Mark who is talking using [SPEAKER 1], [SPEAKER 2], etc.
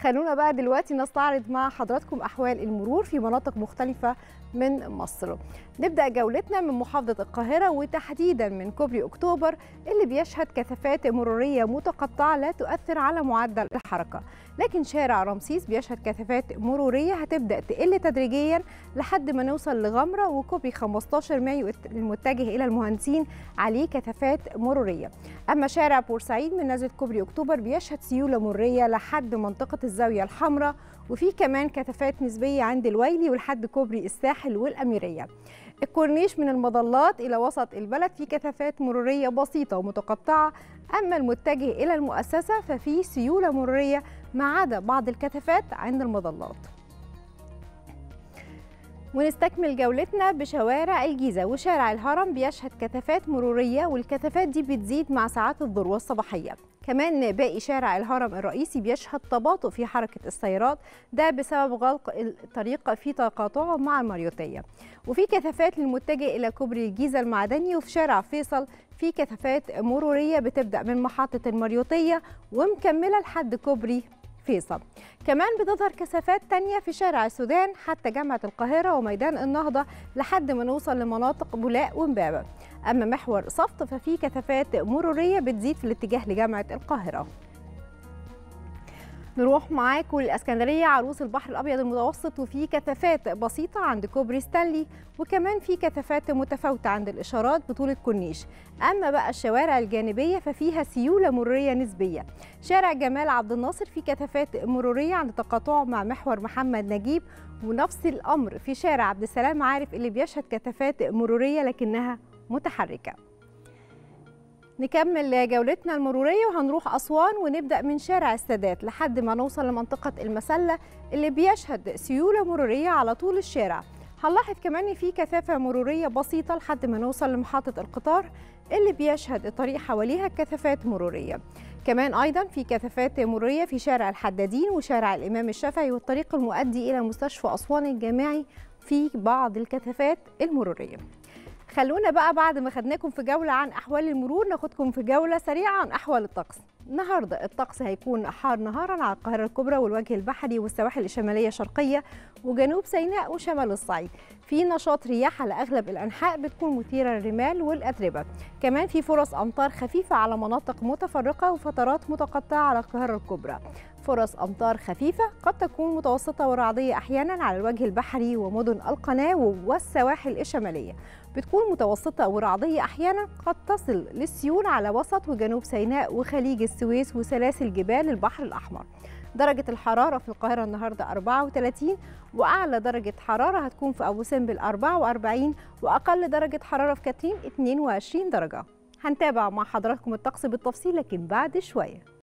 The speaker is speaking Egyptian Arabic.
[SPEAKER 1] خلونا بقى دلوقتي نستعرض مع حضراتكم أحوال المرور في مناطق مختلفة من مصر نبدأ جولتنا من محافظة القاهرة وتحديدا من كوبري أكتوبر اللي بيشهد كثافات مرورية متقطعة لا تؤثر على معدل الحركة لكن شارع رمسيس بيشهد كثافات مرورية هتبدأ تقل تدريجيا لحد ما نوصل لغمرة وكوبري 15 مايو المتجه إلى المهندسين عليه كثافات مرورية أما شارع بورسعيد من نزلة كوبري أكتوبر بيشهد سيولة مرورية لحد منطقة الزاوية الحمراء وفي كمان كثافات نسبية عند الويلي ولحد كوبري الساحل والأميرية الكورنيش من المظلات إلى وسط البلد في كثافات مرورية بسيطة ومتقطعة أما المتجه إلى المؤسسة ففي سيولة مرورية ما عدا بعض الكثافات عند المظلات ونستكمل جولتنا بشوارع الجيزة وشارع الهرم بيشهد كثافات مرورية والكثافات دي بتزيد مع ساعات الذروة الصباحية كمان باقي شارع الهرم الرئيسي بيشهد تباطؤ في حركة السيارات ده بسبب غلق الطريق في تقاطعه مع المريوطية وفي كثافات للمتجه إلى كوبري الجيزة المعدني وفي شارع فيصل في كثافات مرورية بتبدأ من محطة المريوطية ومكملة لحد كوبري فيصل كمان بتظهر كثافات تانية في شارع السودان حتى جامعة القاهرة وميدان النهضة لحد ما نوصل لمناطق بولاق ومبابة أما محور صفت ففي كثافات مرورية بتزيد في الاتجاه لجامعة القاهرة نروح معاكم الاسكندريه عروس البحر الابيض المتوسط وفي كثافات بسيطه عند كوبري ستانلي وكمان في كثافات متفاوته عند الاشارات بطوله كورنيش اما بقى الشوارع الجانبيه ففيها سيوله مروريه نسبيه شارع جمال عبد الناصر في كثافات مروريه عند تقاطعه مع محور محمد نجيب ونفس الامر في شارع عبد السلام عارف اللي بيشهد كثافات مروريه لكنها متحركه نكمل جولتنا المرورية وهنروح أسوان ونبدأ من شارع السادات لحد ما نوصل لمنطقة المسلة اللي بيشهد سيولة مرورية على طول الشارع هنلاحظ كمان ان في كثافة مرورية بسيطة لحد ما نوصل لمحطة القطار اللي بيشهد الطريق حواليها كثافات مرورية كمان أيضا في كثافات مرورية في شارع الحدادين وشارع الإمام الشافعي والطريق المؤدي إلى مستشفى أسوان الجامعي في بعض الكثافات المرورية خلونا بقى بعد ما خدناكم في جولة عن أحوال المرور ناخدكم في جولة سريعة عن أحوال الطقس النهاردة الطقس هيكون حار نهارا على القاهرة الكبرى والوجه البحري والسواحل الشمالية الشرقية وجنوب سيناء وشمال الصعيد في نشاط رياح على أغلب الأنحاء بتكون مثيرة للرمال والأتربة كمان في فرص أمطار خفيفة على مناطق متفرقة وفترات متقطعة على القاهرة الكبرى فرص أمطار خفيفة قد تكون متوسطة ورعدية أحيانا على الوجه البحري ومدن القناة والسواحل الشمالية بتكون متوسطة ورعدية أحيانا قد تصل للسيول على وسط وجنوب سيناء وخليج السويس وسلاسل جبال البحر الأحمر درجة الحرارة في القاهرة النهاردة 34 وأعلى درجة حرارة هتكون في أبو سمبل 44 وأقل درجة حرارة في كاترين 22 درجة هنتابع مع حضراتكم الطقس بالتفصيل لكن بعد شوية